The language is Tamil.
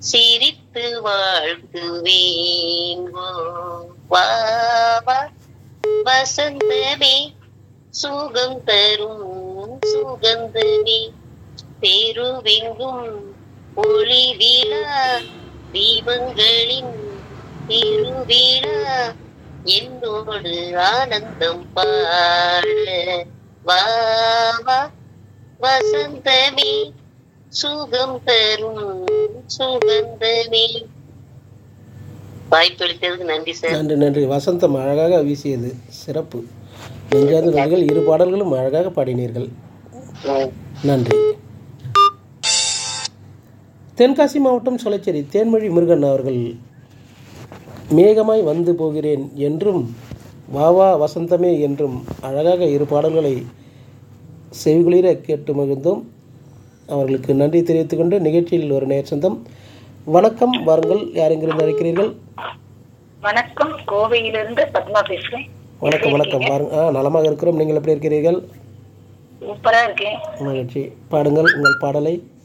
சிரித்து வாழ்த்துவேன் ஓ, வா வா வசந்தமே சுகம் தரும் சுகந்தமே தெருவெங்கும் ஒளி விழா தீபங்களின் திருவிழா என்னோடு ஆனந்தம் பாட வா வா வசந்தமே சுகம் தரும் சுகந்தமே வாய்ப்பளித்ததுக்கு நன்றி சார் நன்றி நன்றி வசந்தம் அழகாக வீசியது சிறப்பு நெஞ்சார்ந்த நடிகள் இரு பாடல்களும் அழகாக பாடினீர்கள் நன்றி தென்காசி மாவட்டம் சொலைச்சேரி தேன்மொழி முருகன் அவர்கள் மேகமாய் வந்து போகிறேன் என்றும் வாவா வசந்தமே என்றும் அழகாக இரு பாடல்களை செவிகுளிர கேட்டு மகிழ்ந்தோம் அவர்களுக்கு நன்றி தெரிவித்துக் கொண்டு நிகழ்ச்சியில் ஒரு நேர் சொந்தம் வணக்கம் வாருங்கள் யார் எங்கிருந்து அழைக்கிறீர்கள் வணக்கம் கோவையிலிருந்து பத்மா பேசுறேன் வணக்கம் வணக்கம் வாருங்க ஆ நலமாக இருக்கிறோம் நீங்கள் எப்படி இருக்கிறீர்கள் சூப்பரா இருக்கேன் மகிழ்ச்சி பாடுங்கள் உங்கள் பாடலை